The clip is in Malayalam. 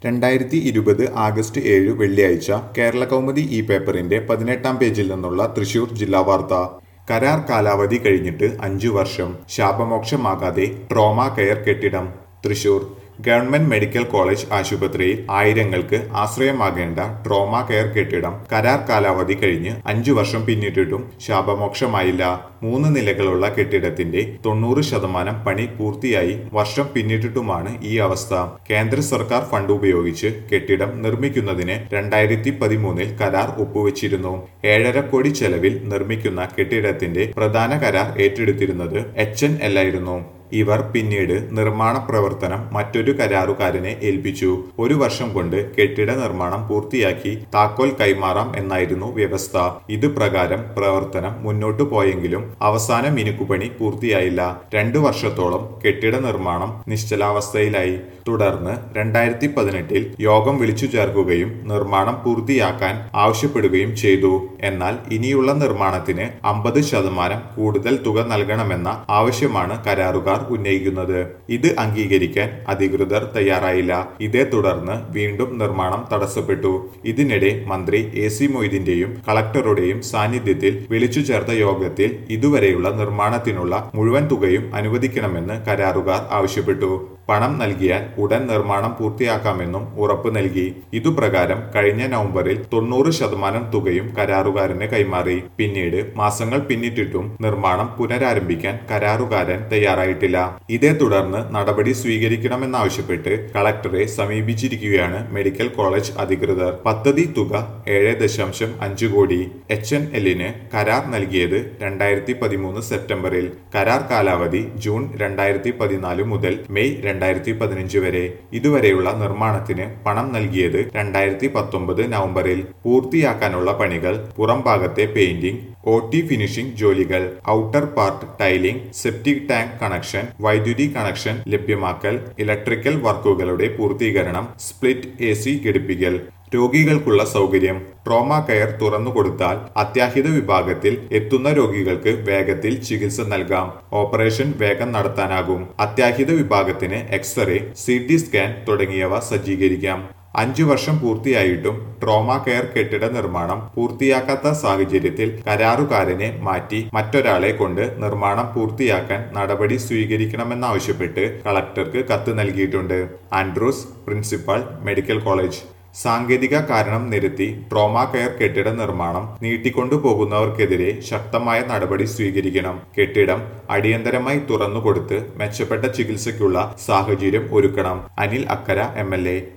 രണ്ടായിരത്തി ഇരുപത് ആഗസ്റ്റ് ഏഴ് വെള്ളിയാഴ്ച കേരള കൗമുദി ഈ പേപ്പറിന്റെ പതിനെട്ടാം പേജിൽ നിന്നുള്ള തൃശൂർ ജില്ലാ വാർത്ത കരാർ കാലാവധി കഴിഞ്ഞിട്ട് അഞ്ചു വർഷം ശാപമോക്ഷമാകാതെ ട്രോമ കെയർ കെട്ടിടം തൃശൂർ ഗവൺമെന്റ് മെഡിക്കൽ കോളേജ് ആശുപത്രിയിൽ ആയിരങ്ങൾക്ക് ആശ്രയമാകേണ്ട ട്രോമ കെയർ കെട്ടിടം കരാർ കാലാവധി കഴിഞ്ഞ് അഞ്ചു വർഷം പിന്നിട്ടിട്ടും ശാപമോക്ഷമായില്ല മൂന്ന് നിലകളുള്ള കെട്ടിടത്തിന്റെ തൊണ്ണൂറ് ശതമാനം പണി പൂർത്തിയായി വർഷം പിന്നിട്ടിട്ടുമാണ് ഈ അവസ്ഥ കേന്ദ്ര സർക്കാർ ഫണ്ട് ഉപയോഗിച്ച് കെട്ടിടം നിർമ്മിക്കുന്നതിന് രണ്ടായിരത്തി പതിമൂന്നിൽ കരാർ ഒപ്പുവെച്ചിരുന്നു ഏഴര കോടി ചെലവിൽ നിർമ്മിക്കുന്ന കെട്ടിടത്തിന്റെ പ്രധാന കരാർ ഏറ്റെടുത്തിരുന്നത് എച്ച് എൻ എൽ ആയിരുന്നു ഇവർ പിന്നീട് നിർമ്മാണ പ്രവർത്തനം മറ്റൊരു കരാറുകാരനെ ഏൽപ്പിച്ചു ഒരു വർഷം കൊണ്ട് കെട്ടിട നിർമ്മാണം പൂർത്തിയാക്കി താക്കോൽ കൈമാറാം എന്നായിരുന്നു വ്യവസ്ഥ ഇത് പ്രകാരം പ്രവർത്തനം മുന്നോട്ടു പോയെങ്കിലും അവസാന മിനുക്കുപണി പൂർത്തിയായില്ല രണ്ടു വർഷത്തോളം കെട്ടിട നിർമ്മാണം നിശ്ചലാവസ്ഥയിലായി തുടർന്ന് രണ്ടായിരത്തി പതിനെട്ടിൽ യോഗം വിളിച്ചു ചേർക്കുകയും നിർമ്മാണം പൂർത്തിയാക്കാൻ ആവശ്യപ്പെടുകയും ചെയ്തു എന്നാൽ ഇനിയുള്ള നിർമ്മാണത്തിന് അമ്പത് ശതമാനം കൂടുതൽ തുക നൽകണമെന്ന ആവശ്യമാണ് കരാറുകാർ ഉന്നയിക്കുന്നത് ഇത് അംഗീകരിക്കാൻ അധികൃതർ തയ്യാറായില്ല ഇതേ തുടർന്ന് വീണ്ടും നിർമ്മാണം തടസ്സപ്പെട്ടു ഇതിനിടെ മന്ത്രി എ സി മൊയ്തീന്റെയും കളക്ടറുടെയും സാന്നിധ്യത്തിൽ വിളിച്ചു ചേർത്ത യോഗത്തിൽ ഇതുവരെയുള്ള നിർമ്മാണത്തിനുള്ള മുഴുവൻ തുകയും അനുവദിക്കണമെന്ന് കരാറുകാർ ആവശ്യപ്പെട്ടു പണം നൽകിയാൽ ഉടൻ നിർമ്മാണം പൂർത്തിയാക്കാമെന്നും ഉറപ്പ് നൽകി ഇതുപ്രകാരം കഴിഞ്ഞ നവംബറിൽ തൊണ്ണൂറ് ശതമാനം തുകയും കരാറുകാരന് കൈമാറി പിന്നീട് മാസങ്ങൾ പിന്നിട്ടിട്ടും നിർമ്മാണം പുനരാരംഭിക്കാൻ കരാറുകാരൻ തയ്യാറായിട്ടില്ല ഇതേ തുടർന്ന് നടപടി സ്വീകരിക്കണമെന്നാവശ്യപ്പെട്ട് കളക്ടറെ സമീപിച്ചിരിക്കുകയാണ് മെഡിക്കൽ കോളേജ് അധികൃതർ പദ്ധതി തുക ഏഴ് ദശാംശം അഞ്ച് കോടി എച്ച് എൻ എല്ലിന് കരാർ നൽകിയത് രണ്ടായിരത്തി പതിമൂന്ന് സെപ്റ്റംബറിൽ കരാർ കാലാവധി ജൂൺ രണ്ടായിരത്തി പതിനാല് മുതൽ മെയ് രണ്ടായിരത്തി പതിനഞ്ച് വരെ ഇതുവരെയുള്ള നിർമ്മാണത്തിന് പണം നൽകിയത് രണ്ടായിരത്തി പത്തൊമ്പത് നവംബറിൽ പൂർത്തിയാക്കാനുള്ള പണികൾ പുറം ഭാഗത്തെ പെയിന്റിംഗ് ഒ ടി ഫിനിഷിംഗ് ജോലികൾ outer part tiling septic tank connection വൈദ്യുതി കണക്ഷൻ ലഭ്യമാക്കൽ ഇലക്ട്രിക്കൽ വർക്കുകളുടെ പൂർത്തീകരണം സ്പ്ലിറ്റ് എ സി ഘടിപ്പിക്കൽ രോഗികൾക്കുള്ള സൗകര്യം ട്രോമ കെയർ തുറന്നുകൊടുത്താൽ അത്യാഹിത വിഭാഗത്തിൽ എത്തുന്ന രോഗികൾക്ക് വേഗത്തിൽ ചികിത്സ നൽകാം ഓപ്പറേഷൻ വേഗം നടത്താനാകും അത്യാഹിത വിഭാഗത്തിന് എക്സ്റേ സി ടി സ്കാൻ തുടങ്ങിയവ സജ്ജീകരിക്കാം അഞ്ചു വർഷം പൂർത്തിയായിട്ടും ട്രോമ കെയർ കെട്ടിട നിർമ്മാണം പൂർത്തിയാക്കാത്ത സാഹചര്യത്തിൽ കരാറുകാരനെ മാറ്റി മറ്റൊരാളെ കൊണ്ട് നിർമ്മാണം പൂർത്തിയാക്കാൻ നടപടി സ്വീകരിക്കണമെന്നാവശ്യപ്പെട്ട് കളക്ടർക്ക് കത്ത് നൽകിയിട്ടുണ്ട് ആൻഡ്രൂസ് പ്രിൻസിപ്പൽ മെഡിക്കൽ കോളേജ് സാങ്കേതിക കാരണം നിരത്തി ട്രോമ കെയർ കെട്ടിട നിർമ്മാണം നീട്ടിക്കൊണ്ടു പോകുന്നവർക്കെതിരെ ശക്തമായ നടപടി സ്വീകരിക്കണം കെട്ടിടം അടിയന്തരമായി തുറന്നുകൊടുത്ത് മെച്ചപ്പെട്ട ചികിത്സയ്ക്കുള്ള സാഹചര്യം ഒരുക്കണം അനിൽ അക്കര എം